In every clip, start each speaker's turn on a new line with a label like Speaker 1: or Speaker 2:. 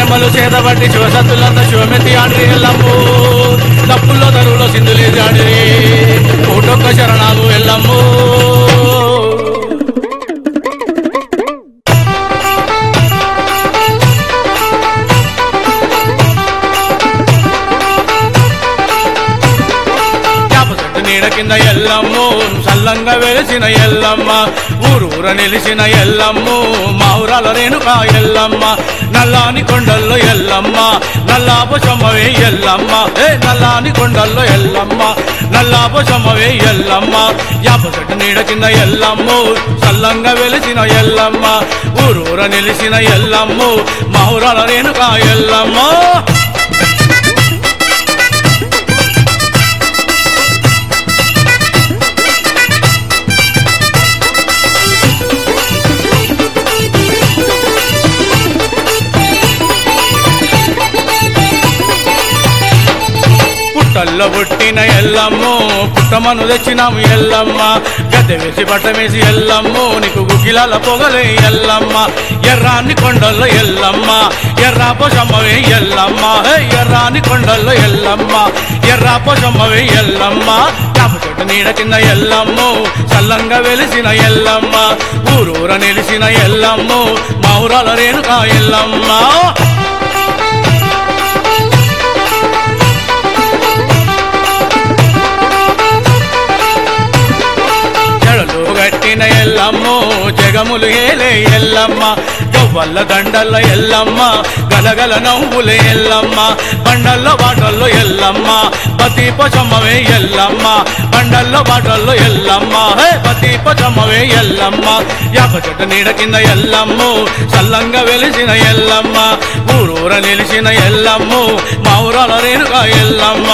Speaker 1: శివమలు చేతబట్టి శివసత్తులంతా శివమెత్తి ఆడి ఎల్లమ్ము తప్పుల్లో తరువులో సింధులేసి ఆడి కోటొక్క శరణాలు ఎల్లమ్ము యాప చెట్టు నీడ కింద ఎల్లమ్ము సల్లంగా వెలిసిన ఎల్లమ్మ ఊరూర నిలిచిన ఎల్లమ్ము మావురాల రేణుక ఎల్లమ్మ నల్లాని కొండల్లో ఎల్లమ్మ నల్లాపు సొమ్మవే ఎల్లమ్మ ఏ నల్లాని కొండల్లో ఎల్లమ్మ నల్లాపు సొమ్మవే ఎల్లమ్మ యాప చెట్టు నీడ కింద ఎల్లమ్ము సల్లంగా వెలిసిన ఎల్లమ్మ ఊరూర నిలిచిన ఎల్లమ్ము మావురాల రేణుక ఎల్లమ్మ పుట్టల్లో పుట్టిన ఎల్లమ్ము పుట్టమను తెచ్చినాము ఎల్లమ్మ గద్దె వేసి బట్ట వేసి ఎల్లమ్ము నీకు గుగ్గిలాల పొగలే ఎల్లమ్మ ఎర్రాని కొండల్లో ఎల్లమ్మ ఎర్రా పొసమ్మవే ఎల్లమ్మ హే ఎర్రాని కొండల్లో ఎల్లమ్మ ఎర్రా పొసమ్మవే ఎల్లమ్మ యాప చెట్టు నీడ కింద ఎల్లమ్ము చల్లంగా వెలిసిన ఎల్లమ్మ ఊరూర నిలిసిన ఎల్లమ్ము మౌరాల రేణుక ఎల్లమ్మ జడలు గట్టిన ఎల్లమ్మ జగములు ఏలే ఎల్లమ్మ గవ్వల్ల దండల్ల ఎల్లమ్మ గలగల నవ్వుల ఎల్లమ్మ బండల్లో బాటల్లో ఎల్లమ్మ పతి పచమ్మవే ఎల్లమ్మ బండల్లో బాటల్లో ఎల్లమ్మ హే పతి పచమ్మవే ఎల్లమ్మ యాప చెట్టు నీడ కింద ఎల్లమ్మ చల్లంగా వెలిసిన ఎల్లమ్మ ఊరూర నిలిచిన ఎల్లమ్మ మా ఊరాల రేణుక ఎల్లమ్మ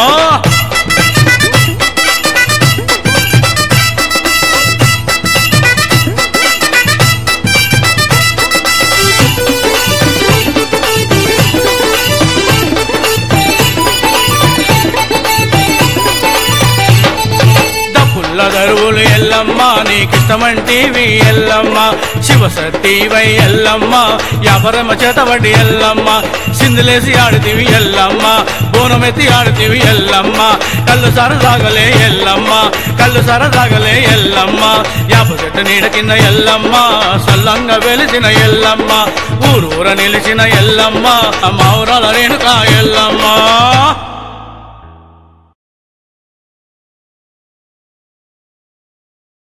Speaker 1: దప్పుల్ల దరువులు ఎల్లమ్మ నీకిష్టమంటివి ఎల్లమ్మ శివసతీవై ఎల్లమ్మ యాపరమ చేతబడి ఎల్లమ్మ సిందులేసి ఆడితివి ఎల్లమ్మ బోనమెత్తి ఆడితివి ఎల్లమ్మ కళ్ళు సరదాగలే ఎల్లమ్మ కళ్ళు సరదాగలే ఎల్లమ్మ యాప చెట్టు నీడ కింద ఎల్లమ్మ సల్లంగా వెలిసిన ఎల్లమ్మ ఊరూర నిలిచిన ఎల్లమ్మ మౌరాల రేణుక ఎల్లమ్మ